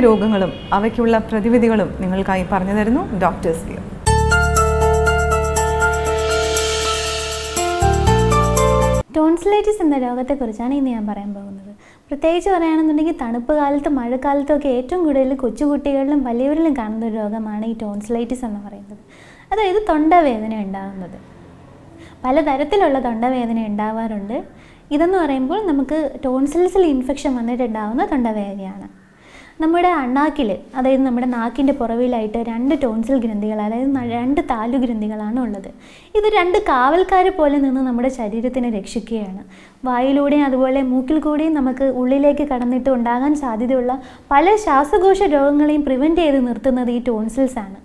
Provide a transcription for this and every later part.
രോഗങ്ങളും അവയ്ക്കുള്ള പ്രതിവിധികളും നിങ്ങൾക്കായി പറഞ്ഞു തരുന്നു ഡോക്ടേഴ്സ് വ്യൂ ടോൺസിലൈറ്റിസ് എന്ന രോഗത്തെക്കുറിച്ചാണ് ഇന്ന് ഞാൻ പറയാൻ പോകുന്നത് പ്രത്യേകിച്ച് പറയുകയാണെന്നുണ്ടെങ്കിൽ തണുപ്പ് കാലത്ത് മഴക്കാലത്തും ഒക്കെ ഏറ്റവും കൂടുതൽ കൊച്ചുകുട്ടികളിലും വലിയവരിലും കാണുന്ന ഒരു രോഗമാണ് ഈ ടോൺസിലൈറ്റിസ് എന്ന് പറയുന്നത് അതായത് തൊണ്ടവേദന ഉണ്ടാകുന്നത് പലതരത്തിലുള്ള തൊണ്ടവേദന ഉണ്ടാവാറുണ്ട് ഇതെന്ന് പറയുമ്പോൾ നമുക്ക് ടോൺസിൽസിൽ ഇൻഫെക്ഷൻ വന്നിട്ടുണ്ടാകുന്ന തൊണ്ടവേദനയാണ് നമ്മുടെ അണ്ണാക്കിൽ അതായത് നമ്മുടെ നാക്കിൻ്റെ പുറവിലായിട്ട് രണ്ട് ടോൺസിൽ ഗ്രന്ഥികൾ അതായത് ന- രണ്ട് താലു ഗ്രന്ഥികളാണ് ഉള്ളത് ഇത് രണ്ട് കാവൽക്കാരെ പോലെ നിന്ന് നമ്മുടെ ശരീരത്തിനെ രക്ഷിക്കുകയാണ് വായിലൂടെയും അതുപോലെ മൂക്കിൽ കൂടിയും നമുക്ക് ഉള്ളിലേക്ക് കടന്നിട്ട് ഉണ്ടാകാൻ സാധ്യതയുള്ള പല ശ്വാസകോശ രോഗങ്ങളെയും പ്രിവെൻറ്റ് ചെയ്ത് നിർത്തുന്നത് ഈ ടോൺസിൽസ് ആണ്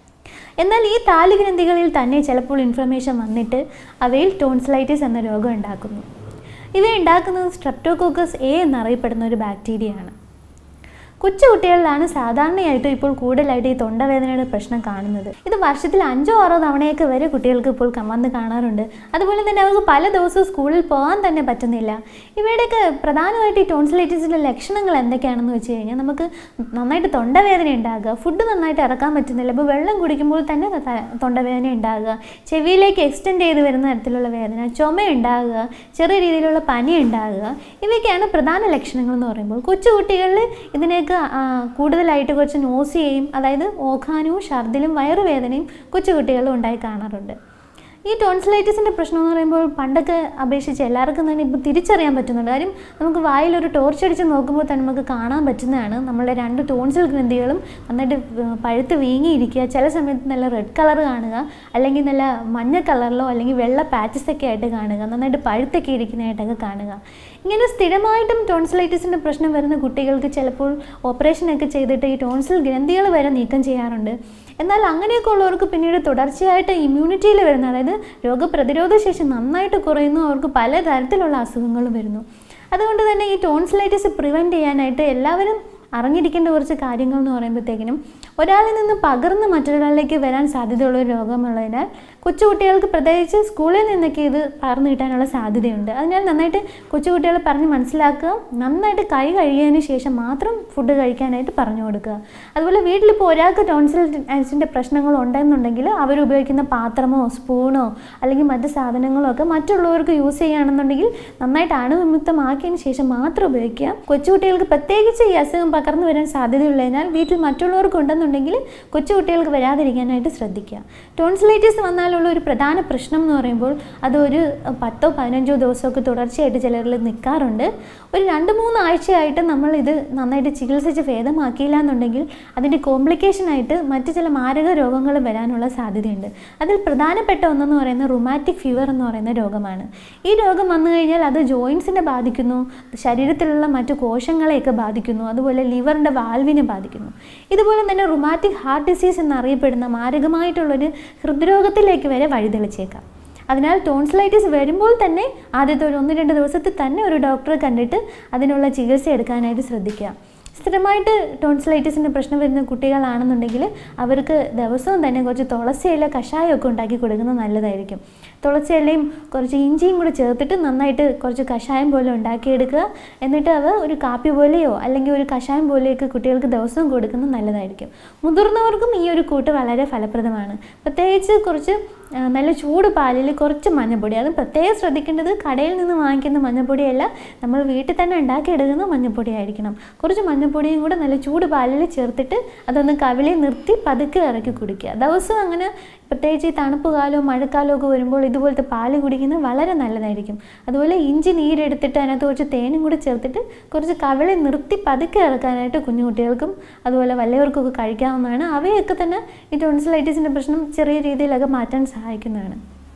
എന്നാൽ ഈ താലുഗ്രന്ഥികളിൽ തന്നെ ചിലപ്പോൾ ഇൻഫ്ലമേഷൻ വന്നിട്ട് അവയിൽ ടോൺസിലൈറ്റിസ് എന്ന രോഗം ഉണ്ടാക്കുന്നു ഇവ ഉണ്ടാക്കുന്നത് സ്ട്രെപ്റ്റോകോക്കസ് എ എന്നറിയപ്പെടുന്ന ഒരു ബാക്ടീരിയയാണ് കൊച്ചുകുട്ടികളിലാണ് സാധാരണയായിട്ടും ഇപ്പോൾ കൂടുതലായിട്ട് ഈ തൊണ്ടവേദനയുടെ പ്രശ്നം കാണുന്നത് ഇത് വർഷത്തിൽ അഞ്ചോ ആറോ തവണയൊക്കെ വരെ കുട്ടികൾക്ക് ഇപ്പോൾ ക- വന്ന് കാണാറുണ്ട് അതുപോലെ തന്നെ അവർക്ക് പല ദിവസവും സ്കൂളിൽ പോകാൻ തന്നെ പറ്റുന്നില്ല ഇവയുടെയൊക്കെ പ്രധാനമായിട്ട് ഈ ടോൺസിലൈറ്റിസിൻ്റെ ലക്ഷണങ്ങൾ എന്തൊക്കെയാണെന്ന് വെച്ച് കഴിഞ്ഞാൽ നമുക്ക് നന്നായിട്ട് തൊണ്ടവേദന ഉണ്ടാകുക ഫുഡ് നന്നായിട്ട് ഇറക്കാൻ പറ്റുന്നില്ല ഇപ്പോൾ വെള്ളം കുടിക്കുമ്പോൾ തന്നെ ത- തൊണ്ടവേദന ഉണ്ടാകുക ചെവിയിലേക്ക് എക്സ്റ്റെൻഡ് ചെയ്ത് വരുന്ന തരത്തിലുള്ള വേദന ചുമ ഉണ്ടാകുക ചെറിയ രീതിയിലുള്ള പനി ഉണ്ടാകുക ഇവയൊക്കെയാണ് പ്രധാന ലക്ഷണങ്ങൾ എന്ന് പറയുമ്പോൾ കൊച്ചുകുട്ടികളിൽ ഇതിനെയൊക്കെ ആ, കൂടുതലായിട്ട് കുറച്ച് നോസിയയും അതായത് ഓഖാനവും ഛർദിലും വയറുവേദനയും കൊച്ചുകുട്ടികളിലും ഉണ്ടായി കാണാറുണ്ട് ഈ ടോൺസിലൈറ്റിസിൻ്റെ പ്രശ്നം എന്ന് പറയുമ്പോൾ പണ്ടൊക്കെ അപേക്ഷിച്ച് എല്ലാവർക്കും തന്നെ ഇപ്പോൾ തിരിച്ചറിയാൻ പറ്റുന്നുണ്ട് കാര്യം നമുക്ക് വായിലൊരു ടോർച്ച് അടിച്ച് നോക്കുമ്പോൾ തന്നെ നമുക്ക് കാണാൻ പറ്റുന്നതാണ് നമ്മളുടെ രണ്ട് ടോൺസിൽ ഗ്രന്ഥികളും നന്നായിട്ട് ഏർ പഴുത്ത് വീങ്ങിയിരിക്കുക ചില സമയത്ത് നല്ല റെഡ് കളർ കാണുക അല്ലെങ്കിൽ നല്ല മഞ്ഞ കളറിലോ അല്ലെങ്കിൽ വെള്ള പാച്ചസ് ഒക്കെ ആയിട്ട് കാണുക നന്നായിട്ട് പഴുത്തൊക്കെ ഇരിക്കുന്നതായിട്ടൊക്കെ കാണുക ഇങ്ങനെ സ്ഥിരമായിട്ടും ടോൺസിലൈറ്റിസിൻ്റെ പ്രശ്നം വരുന്ന കുട്ടികൾക്ക് ചിലപ്പോൾ ഓപ്പറേഷനൊക്കെ ചെയ്തിട്ട് ഈ ടോൺസിൽ ഗ്രന്ഥികൾ വരെ നീക്കം ചെയ്യാറുണ്ട് എന്നാൽ അങ്ങനെയൊക്കെ ഉള്ളവർക്ക് പിന്നീട് തുടർച്ചയായിട്ട് ഇമ്മ്യൂണിറ്റിയിൽ വരുന്ന അതായത് രോഗപ്രതിരോധ ശേഷി നന്നായിട്ട് കുറയുന്നു അവർക്ക് പല തരത്തിലുള്ള അസുഖങ്ങൾ വരുന്നു അതുകൊണ്ട് തന്നെ ഈ ടോൺസിലൈറ്റിസ് പ്രിവെൻറ്റ് ചെയ്യാനായിട്ട് എല്ലാവരും അറിഞ്ഞിരിക്കേണ്ട കുറച്ച് കാര്യങ്ങൾ എന്ന് പറയുമ്പോഴത്തേക്കിനും ഒരാളിൽ നിന്ന് പകർന്ന് മറ്റൊരാളിലേക്ക് വരാൻ സാധ്യതയുള്ള ഒരു രോഗമുള്ളതിനാൽ കൊച്ചുകുട്ടികൾക്ക് പ്രത്യേകിച്ച് സ്കൂളിൽ നിന്നൊക്കെ ഇത് പകർന്നു കിട്ടാനുള്ള സാധ്യതയുണ്ട് അതിനാൽ നന്നായിട്ട് കൊച്ചുകുട്ടികളെ പറഞ്ഞ് മനസ്സിലാക്കുക നന്നായിട്ട് കൈ കഴുകിയതിന് ശേഷം മാത്രം ഫുഡ് കഴിക്കാനായിട്ട് പറഞ്ഞു കൊടുക്കുക അതുപോലെ വീട്ടിലിപ്പോൾ ഒരാൾക്ക് ടോൺസിലൈറ്റിൻ്റെ പ്രശ്നങ്ങൾ ഉണ്ടെന്നുണ്ടെങ്കിൽ അവർ ഉപയോഗിക്കുന്ന പാത്രമോ സ്പൂണോ അല്ലെങ്കിൽ മറ്റ് സാധനങ്ങളോ ഒക്കെ മറ്റുള്ളവർക്ക് യൂസ് ചെയ്യുകയാണെന്നുണ്ടെങ്കിൽ നന്നായിട്ട് അണുവിമുക്തമാക്കിയതിന് ശേഷം മാത്രം ഉപയോഗിക്കുക കൊച്ചുകുട്ടികൾക്ക് പ്രത്യേകിച്ച് ഈ അസുഖം പകർന്നു വരാൻ സാധ്യതയുള്ളതിനാൽ വീട്ടിൽ മറ്റുള്ളവർക്ക് ഉണ്ടെന്നുണ്ടെങ്കിൽ കൊച്ചുകുട്ടികൾക്ക് വരാതിരിക്കാനായിട്ട് ശ്രദ്ധിക്കുക ടോൺസിലൈറ്റിസ് വന്നാലുള്ള ഒരു പ്രധാന പ്രശ്നം എന്ന് പറയുമ്പോൾ അത് ഒരു പത്തോ പതിനഞ്ചോ ദിവസമൊക്കെ തുടർച്ചയായിട്ട് ചിലരിൽ നിൽക്കാറുണ്ട് ഒരു രണ്ട് മൂന്ന് ആഴ്ചയായിട്ട് നമ്മൾ ഇത് നന്നായിട്ട് ചികിത്സിച്ച് ഭേദമാക്കിയില്ല എന്നുണ്ടെങ്കിൽ അതിൻ്റെ കോംപ്ലിക്കേഷനായിട്ട് മറ്റ് ചില മാരക രോഗങ്ങൾ വരാനുള്ള സാധ്യതയുണ്ട് അതിൽ പ്രധാനപ്പെട്ട ഒന്നെന്ന് പറയുന്നത് റുമാറ്റിക് ഫീവർ എന്ന് പറയുന്ന രോഗമാണ് ഈ രോഗം വന്നു കഴിഞ്ഞാൽ അത് ജോയിൻസിനെ ബാധിക്കുന്നു ശരീരത്തിലുള്ള മറ്റു കോശങ്ങളെയൊക്കെ ബാധിക്കുന്നു അതുപോലെ ലിവറിൻ്റെ വാൽവിനെ ബാധിക്കുന്നു ഇതുപോലെ തന്നെ റുമാറ്റിക് ഹാർട്ട് ഡിസീസ് എന്നറിയപ്പെടുന്ന മാരകമായിട്ടുള്ളൊരു ഹൃദ്രോഗത്തിലേക്ക് വരെ വഴിതെളിച്ചേക്കാം അതിനാൽ ടോൺസിലൈറ്റിസ് വരുമ്പോൾ തന്നെ ആദ്യത്തെ ഒരു ഒന്ന് രണ്ട് ദിവസത്തിൽ തന്നെ ഒരു ഡോക്ടറെ കണ്ടിട്ട് അതിനുള്ള ചികിത്സ എടുക്കാനായിട്ട് ശ്രദ്ധിക്കുക സ്ഥിരമായിട്ട് ടോൺസിലൈറ്റിസിൻ്റെ പ്രശ്നം വരുന്ന കുട്ടികളാണെന്നുണ്ടെങ്കിൽ അവർക്ക് ദിവസവും തന്നെ കുറച്ച് തുളസിയില കഷായമൊക്കെ ഉണ്ടാക്കി കൊടുക്കുന്നത് നല്ലതായിരിക്കും തുളസിയിലയും കുറച്ച് ഇഞ്ചിയും കൂടി ചേർത്തിട്ട് നന്നായിട്ട് കുറച്ച് കഷായം പോലെ ഉണ്ടാക്കിയെടുക്കുക എന്നിട്ട് അവ ഒരു കാപ്പി പോലെയോ അല്ലെങ്കിൽ ഒരു കഷായം പോലെയൊക്കെ കുട്ടികൾക്ക് ദിവസവും കൊടുക്കുന്നത് നല്ലതായിരിക്കും മുതിർന്നവർക്കും ഈ ഒരു കൂട്ട് വളരെ ഫലപ്രദമാണ് പ്രത്യേകിച്ച് കുറച്ച് ആ, നല്ല ചൂട് പാലിൽ കുറച്ച് മഞ്ഞൾപ്പൊടി അത് പ്രത്യേകം ശ്രദ്ധിക്കേണ്ടത് കടയിൽ നിന്ന് വാങ്ങിക്കുന്ന മഞ്ഞൾപ്പൊടിയല്ല നമ്മൾ വീട്ടിൽ തന്നെ ഉണ്ടാക്കിയെടുക്കുന്ന മഞ്ഞൾപ്പൊടി ആയിരിക്കണം കുറച്ച് മഞ്ഞൾപ്പൊടിയും കൂടെ നല്ല ചൂട് പാലിൽ ചേർത്തിട്ട് അതൊന്ന് കവിളിൽ നിർത്തി പതുക്കെ ഇറക്കി കുടിക്കുക ദിവസവും അങ്ങനെ പ്രത്യേകിച്ച് ഈ തണുപ്പ് കാലവും മഴക്കാലവും ഒക്കെ വരുമ്പോൾ ഇതുപോലത്തെ പാല് കുടിക്കുന്നത് വളരെ നല്ലതായിരിക്കും അതുപോലെ ഇഞ്ചി നീരെടുത്തിട്ട് അതിനകത്ത് കുറച്ച് തേനും കൂടി ചേർത്തിട്ട് കുറച്ച് കവിളിൽ നിർത്തി പതുക്കെ ഇറക്കാനായിട്ട് കുഞ്ഞു കുട്ടികൾക്കും അതുപോലെ വലിയവർക്കൊക്കെ കഴിക്കാവുന്നതാണ് അവയൊക്കെ തന്നെ ഈ ടോൺസിലൈറ്റിസിൻ്റെ പ്രശ്നം ചെറിയ രീതിയിലൊക്കെ മാറ്റാൻ സഹായിക്കുന്നതാണ്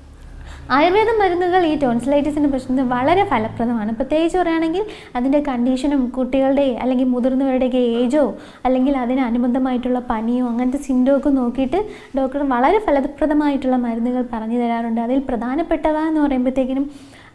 ആയുർവേദ മരുന്നുകൾ ഈ ടോൺസിലൈറ്റിസിൻ്റെ പ്രശ്നത്തിന് വളരെ ഫലപ്രദമാണ് പ്രത്യേകിച്ച് പറയുകയാണെങ്കിൽ അതിൻ്റെ കണ്ടീഷനും കുട്ടികളുടെ അല്ലെങ്കിൽ മുതിർന്നവരുടെയൊക്കെ ഏജോ അല്ലെങ്കിൽ അതിന് അനുബന്ധമായിട്ടുള്ള പനിയോ അങ്ങനത്തെ സിൻഡോ ഒക്കെ നോക്കിയിട്ട് ഡോക്ടർ വളരെ ഫലപ്രദമായിട്ടുള്ള മരുന്നുകൾ പറഞ്ഞു തരാറുണ്ട് അതിൽ പ്രധാനപ്പെട്ടവ എന്ന് പറയുമ്പോഴത്തേക്കിനും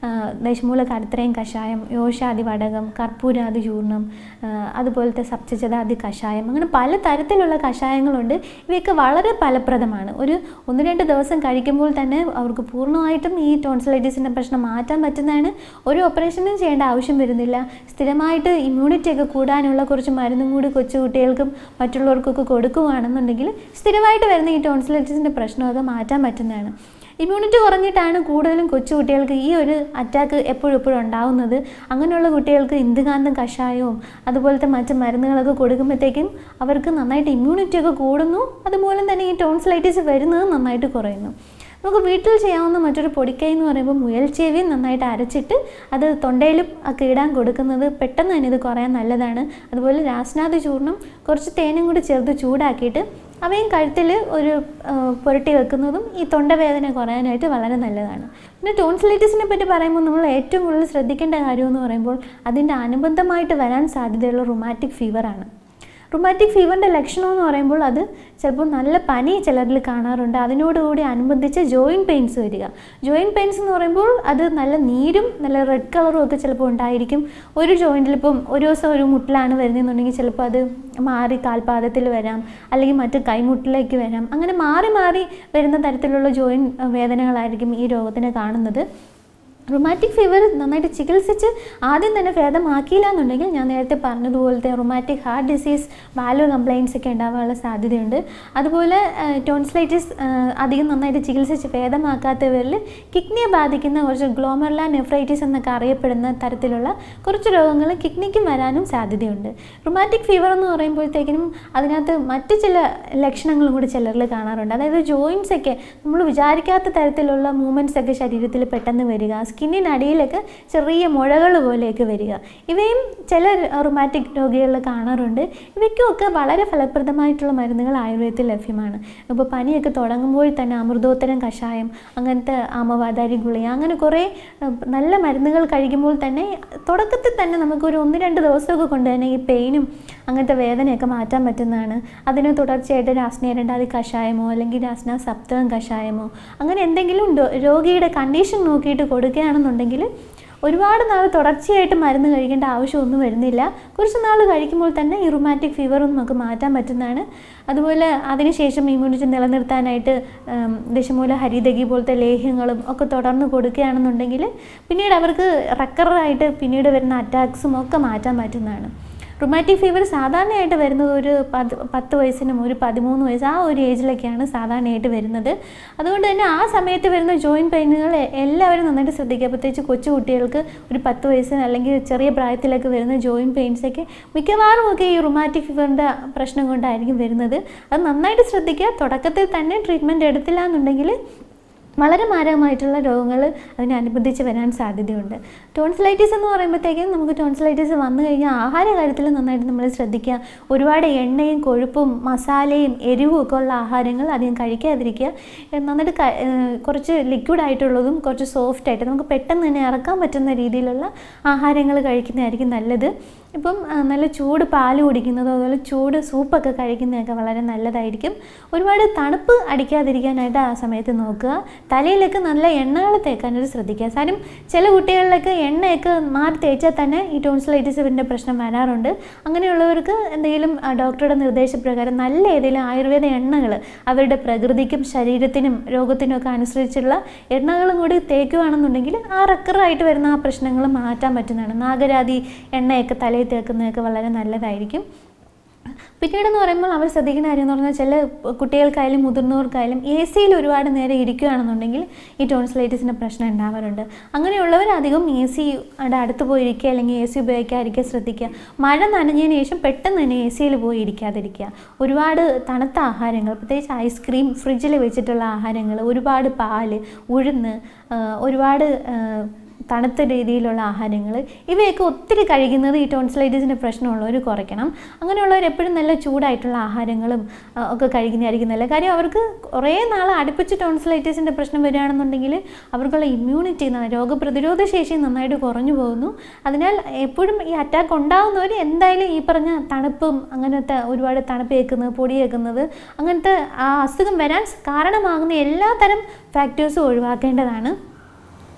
ദശമൂല കടത്രയും കഷായം യോഷാദി വടകം കർപ്പൂരാദി ചൂർണം ആ, അതുപോലത്തെ സപ്തചതാദി കഷായം അങ്ങനെ പല തരത്തിലുള്ള കഷായങ്ങളുണ്ട് ഇവയൊക്കെ വളരെ ഫലപ്രദമാണ് ഒരു ഒന്ന് രണ്ട് ദിവസം കഴിക്കുമ്പോൾ തന്നെ അവർക്ക് പൂർണ്ണമായിട്ടും ഈ ടോൺസിലൈറ്റിസിൻ്റെ പ്രശ്നം മാറ്റാൻ പറ്റുന്നതാണ് ഒരു ഓപ്പറേഷനും ചെയ്യേണ്ട ആവശ്യം വരുന്നില്ല സ്ഥിരമായിട്ട് ഇമ്മ്യൂണിറ്റി ഒക്കെ കൂടാനുള്ള കുറച്ച് മരുന്നും കൂടി കൊച്ചു കുട്ടികൾക്കും മറ്റുള്ളവർക്കൊക്കെ കൊടുക്കുകയാണെന്നുണ്ടെങ്കിൽ സ്ഥിരമായിട്ട് വരുന്ന ഈ ടോൺസിലൈറ്റിസിൻ്റെ പ്രശ്നമൊക്കെ മാറ്റാൻ പറ്റുന്നതാണ് ഇമ്മ്യൂണിറ്റി കുറഞ്ഞിട്ടാണ് കൂടുതലും കൊച്ചു കുട്ടികൾക്ക് ഈ ഒരു അറ്റാക്ക് എപ്പോഴും എപ്പോഴും ഉണ്ടാവുന്നത് അങ്ങനെയുള്ള കുട്ടികൾക്ക് ഇന്ദുകാന്തം കഷായവും അതുപോലത്തെ മറ്റ് മരുന്നുകളൊക്കെ കൊടുക്കുമ്പോഴത്തേക്കും അവർക്ക് നന്നായിട്ട് ഇമ്മ്യൂണിറ്റി ഒക്കെ കൂടുന്നു അതുമൂലം തന്നെ ഈ ടോൺസിലൈറ്റിസ് വരുന്നത് നന്നായിട്ട് കുറയുന്നു നമുക്ക് വീട്ടിൽ ചെയ്യാവുന്ന മറ്റൊരു പൊടിക്കൈ എന്ന് പറയുമ്പോൾ മുയൽച്ചേവി നന്നായിട്ട് അരച്ചിട്ട് അത് തൊണ്ടയിലും ഒക്കെ ഇടാൻ കൊടുക്കുന്നത് പെട്ടെന്ന് തന്നെ ഇത് കുറയാൻ നല്ലതാണ് അതുപോലെ രാസ്നാഥ് ചൂർണം കുറച്ച് തേനും കൂടി ചേർത്ത് ചൂടാക്കിയിട്ട് അവയും കഴുത്തിൽ ഒരു ആ, പുരട്ടി വെക്കുന്നതും ഈ തൊണ്ടവേദന കുറയാനായിട്ട് വളരെ നല്ലതാണ് പിന്നെ ടോൺസിലൈറ്റിസിനെ പറ്റി പറയുമ്പോൾ നമ്മൾ ഏറ്റവും കൂടുതൽ ശ്രദ്ധിക്കേണ്ട കാര്യം എന്ന് പറയുമ്പോൾ അതിൻ്റെ അനുബന്ധമായിട്ട് വരാൻ സാധ്യതയുള്ള റൊമാറ്റിക് ഫീവറാണ് റുമാറ്റിക് ഫീവറിൻ്റെ ലക്ഷണം എന്ന് പറയുമ്പോൾ അത് ചിലപ്പോൾ നല്ല പനി ചിലരിൽ കാണാറുണ്ട് അതിനോടുകൂടി അനുബന്ധിച്ച് ജോയിൻറ്റ് പെയിൻസ് വരിക ജോയിൻറ്റ് പെയിൻസ് എന്ന് പറയുമ്പോൾ അത് നല്ല നീരും നല്ല റെഡ് കളറും ഒക്കെ ചിലപ്പോൾ ഉണ്ടായിരിക്കും ഒരു ജോയിൻറ്റിൽ ഇപ്പം ഒരു ദിവസം ഒരു മുട്ടിലാണ് വരുന്നതെന്നുണ്ടെങ്കിൽ ചിലപ്പോൾ അത് മാറി കാൽപാദത്തിൽ വരാം അല്ലെങ്കിൽ മറ്റ് കൈമുട്ടിലേക്ക് വരാം അങ്ങനെ മാറി മാറി വരുന്ന തരത്തിലുള്ള ജോയിൻറ്റ് വേദനകളായിരിക്കും ഈ രോഗത്തിന് കാണുന്നത് റുമാറ്റിക് ഫീവർ നന്നായിട്ട് ചികിത്സിച്ച് ആദ്യം തന്നെ ഭേദമാക്കിയില്ല എന്നുണ്ടെങ്കിൽ ഞാൻ നേരത്തെ പറഞ്ഞതുപോലത്തെ rheumatic heart disease valve complaints ഒക്കെ ഉണ്ടാകാനുള്ള സാധ്യതയുണ്ട് അതുപോലെ ടോൺസ്ലൈറ്റിസ് അധികം നന്നായിട്ട് ചികിത്സിച്ച് ഭേദമാക്കാത്തവരിൽ കിഡ്നിയെ ബാധിക്കുന്ന കുറച്ച് ഗ്ലോമർല നെഫ്രൈറ്റിസ് എന്നൊക്കെ അറിയപ്പെടുന്ന തരത്തിലുള്ള കുറച്ച് രോഗങ്ങൾ കിഡ്നിക്കും വരാനും സാധ്യതയുണ്ട് റുമാറ്റിക് ഫീവർ എന്ന് പറയുമ്പോഴത്തേക്കിനും അതിനകത്ത് മറ്റ് ചില ലക്ഷണങ്ങളും കൂടി ചിലരിൽ കാണാറുണ്ട് അതായത് ജോയിൻസ് ഒക്കെ നമ്മൾ വിചാരിക്കാത്ത തരത്തിലുള്ള മൂവ്മെൻറ്റ്സ് ഒക്കെ ശരീരത്തിൽ പെട്ടെന്ന് വരിക സ്കിന്നിനടിയിലൊക്കെ ചെറിയ മുഴകൾ പോലെയൊക്കെ വരിക ഇവയും ചില റുമാറ്റിക് രോഗികളിൽ കാണാറുണ്ട് ഇവയ്ക്കുമൊക്കെ വളരെ ഫലപ്രദമായിട്ടുള്ള മരുന്നുകൾ ആയുർവേദത്തിൽ ലഭ്യമാണ് ഇപ്പോൾ പനിയൊക്കെ തുടങ്ങുമ്പോൾ തന്നെ അമൃതോത്തരം കഷായം അങ്ങനത്തെ ആമവാതാരി ഗുളിക അങ്ങനെ കുറേ ഏഹ്, നല്ല മരുന്നുകൾ കഴിക്കുമ്പോൾ തന്നെ തുടക്കത്തിൽ തന്നെ നമുക്കൊരു ഒന്ന് രണ്ട് ദിവസമൊക്കെ കൊണ്ട് തന്നെ ഈ പെയിനും അങ്ങനത്തെ വേദനയൊക്കെ മാറ്റാൻ പറ്റുന്നതാണ് അതിന് തുടർച്ചയായിട്ട് രാസ്നീയ രണ്ടാതി കഷായമോ അല്ലെങ്കിൽ രാസ്ന സപ്തകം കഷായമോ അങ്ങനെ എന്തെങ്കിലും ഡോ- രോഗിയുടെ കണ്ടീഷൻ നോക്കിയിട്ട് കൊടുക്കുകയാണെന്നുണ്ടെങ്കിൽ ഒരുപാട് നാൾ തുടർച്ചയായിട്ട് മരുന്ന് കഴിക്കേണ്ട ആവശ്യമൊന്നും വരുന്നില്ല കുറച്ച് നാൾ കഴിക്കുമ്പോൾ തന്നെ ഈ റുമാറ്റിക് ഫീവറും നമുക്ക് മാറ്റാൻ പറ്റുന്നതാണ് അതുപോലെ അതിനുശേഷം ഇമ്മ്യൂണിറ്റി നിലനിർത്താനായിട്ട് ഉം, ദശമൂല ഹരിതകി പോലത്തെ ലേഹ്യങ്ങളും ഒക്കെ തുടർന്ന് കൊടുക്കുകയാണെന്നുണ്ടെങ്കിൽ പിന്നീട് അവർക്ക് റക്കറായിട്ട് പിന്നീട് വരുന്ന അറ്റാക്സും ഒക്കെ മാറ്റാൻ പറ്റുന്നതാണ് റുമാറ്റിക് ഫീവർ സാധാരണയായിട്ട് വരുന്നത് ഒരു പത് പത്ത് വയസ്സിനും ഒരു പതിമൂന്ന് വയസ്സ് ആ ഒരു ഏജിലൊക്കെയാണ് സാധാരണയായിട്ട് വരുന്നത് അതുകൊണ്ട് തന്നെ ആ സമയത്ത് വരുന്ന ജോയിൻറ്റ് പെയിനുകൾ എല്ലാവരും നന്നായിട്ട് ശ്രദ്ധിക്കുക പ്രത്യേകിച്ച് കൊച്ചു കുട്ടികൾക്ക് ഒരു പത്ത് വയസ്സിന് അല്ലെങ്കിൽ ചെറിയ പ്രായത്തിലൊക്കെ വരുന്ന ജോയിൻറ്റ് പെയിൻസൊക്കെ മിക്കവാറും ഒക്കെ ഈ റുമാറ്റിക് ഫീവറിൻ്റെ പ്രശ്നം കൊണ്ടായിരിക്കും വരുന്നത് അത് നന്നായിട്ട് ശ്രദ്ധിക്കുക തുടക്കത്തിൽ തന്നെ ട്രീറ്റ്മെൻറ്റ് എടുത്തില്ല എന്നുണ്ടെങ്കിൽ വളരെ മാരകമായിട്ടുള്ള രോഗങ്ങൾ അതിനനുബന്ധിച്ച് വരാൻ സാധ്യതയുണ്ട് ടോൺസിലൈറ്റിസ് എന്ന് പറയുമ്പോഴത്തേക്കും നമുക്ക് ടോൺസിലൈറ്റിസ് വന്നു കഴിഞ്ഞാൽ ആഹാര കാര്യത്തിൽ നന്നായിട്ട് നമ്മൾ ശ്രദ്ധിക്കുക ഒരുപാട് എണ്ണയും കൊഴുപ്പും മസാലയും എരിവും ഒക്കെ ഉള്ള ആഹാരങ്ങൾ അധികം കഴിക്കാതിരിക്കുക ഏഹ് നന്നായിട്ട് ക- ഏഹ് കുറച്ച് ലിക്വിഡ് ആയിട്ടുള്ളതും കുറച്ച് സോഫ്റ്റ് ആയിട്ട് നമുക്ക് പെട്ടെന്ന് തന്നെ ഇറക്കാൻ പറ്റുന്ന രീതിയിലുള്ള ആഹാരങ്ങൾ കഴിക്കുന്നതായിരിക്കും നല്ലത് ഇപ്പം ആ, നല്ല ചൂട് പാല് കുടിക്കുന്നതോ അതുപോലെ ചൂട് സൂപ്പൊക്കെ കഴിക്കുന്നതൊക്കെ വളരെ നല്ലതായിരിക്കും ഒരുപാട് തണുപ്പ് അടിക്കാതിരിക്കാനായിട്ട് ആ സമയത്ത് നോക്കുക തലയിലൊക്കെ നല്ല എണ്ണകൾ തേക്കാനായിട്ട് ശ്രദ്ധിക്കുക കാര്യം ചില കുട്ടികളിലൊക്കെ എണ്ണയൊക്കെ മാറി തേച്ചാൽ തന്നെ ഈ ടോൺസിലൈറ്റിസിൻ്റെ പ്രശ്നം വരാറുണ്ട് അങ്ങനെയുള്ളവർക്ക് എന്തെങ്കിലും ആ, ഡോക്ടറുടെ നിർദ്ദേശപ്രകാരം നല്ല ഏതെങ്കിലും ആയുർവേദ എണ്ണകൾ അവരുടെ പ്രകൃതിക്കും ശരീരത്തിനും രോഗത്തിനും ഒക്കെ അനുസരിച്ചുള്ള എണ്ണകളും കൂടി തേക്കുകയാണെന്നുണ്ടെങ്കിൽ ആ റക്കറായിട്ട് വരുന്ന ആ പ്രശ്നങ്ങൾ മാറ്റാൻ പറ്റുന്നതാണ് നാഗരാതി എണ്ണയൊക്കെ തലയിൽ തേക്കുന്നതൊക്കെ വളരെ നല്ലതായിരിക്കും പിന്നീടെന്ന് പറയുമ്പോൾ അവർ ശ്രദ്ധിക്കുന്ന കാര്യം എന്ന് പറഞ്ഞാൽ ചില കുട്ടികൾക്കായാലും മുതിർന്നവർക്കായാലും എ സിയിൽ ഒരുപാട് നേരം ഇരിക്കുകയാണെന്നുണ്ടെങ്കിൽ ഈ ടോൺസിലൈറ്റിസിൻ്റെ പ്രശ്നം ഉണ്ടാവാറുണ്ട് അങ്ങനെയുള്ളവർ അധികം എ സിയുടെ അടുത്ത് പോയി ഇരിക്കുക അല്ലെങ്കിൽ എ സി ഉപയോഗിക്കാതിരിക്കുക ശ്രദ്ധിക്കുക മഴ നനഞ്ഞതിന് ശേഷം പെട്ടെന്ന് തന്നെ എ സിയിൽ പോയി ഇരിക്കാതിരിക്കുക ഒരുപാട് തണുത്ത ആഹാരങ്ങൾ പ്രത്യേകിച്ച് ഐസ്ക്രീം ഫ്രിഡ്ജിൽ വെച്ചിട്ടുള്ള ആഹാരങ്ങൾ ഒരുപാട് പാല് ഉഴുന്ന് ആ, ഒരുപാട് ആ, തണുത്ത രീതിയിലുള്ള ആഹാരങ്ങൾ ഇവയൊക്കെ ഒത്തിരി കഴിക്കുന്നത് ഈ ടോൺസിലൈറ്റിസിൻ്റെ പ്രശ്നമുള്ളവർ കുറയ്ക്കണം അങ്ങനെയുള്ളവർ എപ്പോഴും നല്ല ചൂടായിട്ടുള്ള ആഹാരങ്ങളും ആ, ഒക്കെ കഴിക്കുന്നതായിരിക്കും നല്ല കാര്യം അവർക്ക് കുറേ നാൾ അടുപ്പിച്ച് ടോൺസിലൈറ്റിസിൻ്റെ പ്രശ്നം വരികയാണെന്നുണ്ടെങ്കിൽ അവർക്കുള്ള ഇമ്മ്യൂണിറ്റി രോഗപ്രതിരോധ ശേഷി നന്നായിട്ട് കുറഞ്ഞു പോകുന്നു അതിനാൽ എപ്പോഴും ഈ അറ്റാക്ക് ഉണ്ടാകുന്നവർ എന്തായാലും ഈ പറഞ്ഞ തണുപ്പും അങ്ങനത്തെ ഒരുപാട് തണുപ്പ് കേൾക്കുന്നത് പൊടി കേൾക്കുന്നത് അങ്ങനത്തെ ആ അസുഖം വരാൻ കാരണമാകുന്ന എല്ലാ തരം ഫാക്ടേഴ്സും ഒഴിവാക്കേണ്ടതാണ്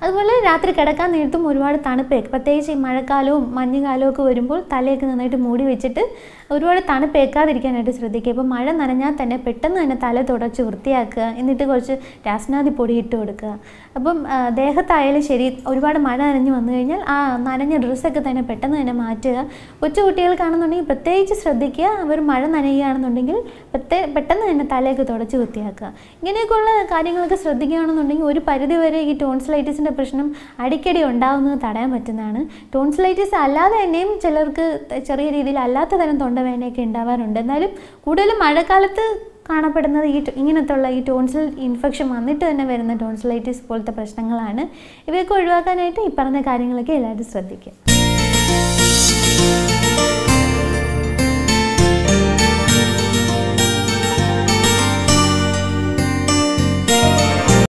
അതുപോലെ രാത്രി കിടക്കാൻ നേരത്തും ഒരുപാട് തണുപ്പേക്ക് പ്രത്യേകിച്ച് ഈ മഴക്കാലവും മഞ്ഞുകാലവും ഒക്കെ വരുമ്പോൾ തലയൊക്കെ നന്നായിട്ട് മൂടി വെച്ചിട്ട് ഒരുപാട് തണുപ്പേക്കാതിരിക്കാനായിട്ട് ശ്രദ്ധിക്കുക ഇപ്പോൾ മഴ നനഞ്ഞാൽ തന്നെ പെട്ടെന്ന് തന്നെ തല തുടച്ച് വൃത്തിയാക്കുക എന്നിട്ട് കുറച്ച് രാസ്നാദി പൊടി ഇട്ട് കൊടുക്കുക അപ്പം ആ, ദേഹത്തായാലും ശരി ഒരുപാട് മഴ നനഞ്ഞ് വന്നു കഴിഞ്ഞാൽ ആ നനഞ്ഞ ഡ്രസ്സൊക്കെ തന്നെ പെട്ടെന്ന് തന്നെ മാറ്റുക കൊച്ചു കുട്ടികൾക്കാണെന്നുണ്ടെങ്കിൽ പ്രത്യേകിച്ച് ശ്രദ്ധിക്കുക അവർ മഴ നനയുകയാണെന്നുണ്ടെങ്കിൽ പ്രത്യേ പെട്ടെന്ന് തന്നെ തലയൊക്കെ തുടച്ച് വൃത്തിയാക്കുക ഇങ്ങനെയൊക്കെയുള്ള കാര്യങ്ങളൊക്കെ ശ്രദ്ധിക്കുകയാണെന്നുണ്ടെങ്കിൽ ഒരു പരിധിവരെ ഈ ടോൺസിലൈറ്റിസിൻ്റെ പ്രശ്നം അടിക്കടി ഉണ്ടാകുന്നത് തടയാൻ പറ്റുന്നതാണ് ടോൺസിലൈറ്റിസ് അല്ലാതെ തന്നെയും ചിലർക്ക് ചെറിയ രീതിയിൽ അല്ലാത്ത തരം തൊണ്ടവേദനയൊക്കെ ഉണ്ടാവാറുണ്ട് എന്നാലും കൂടുതലും മഴക്കാലത്ത് കാണപ്പെടുന്നത് ഈ ട- ഇങ്ങനത്തുള്ള ഈ ടോൺസിൽ ഇൻഫെക്ഷൻ വന്നിട്ട് തന്നെ വരുന്ന ടോൺസിലൈറ്റിസ് പോലത്തെ പ്രശ്നങ്ങളാണ് ഇവയൊക്കെ ഒഴിവാക്കാനായിട്ട് ഈ പറഞ്ഞ കാര്യങ്ങളൊക്കെ എല്ലാവരും ശ്രദ്ധിക്കുക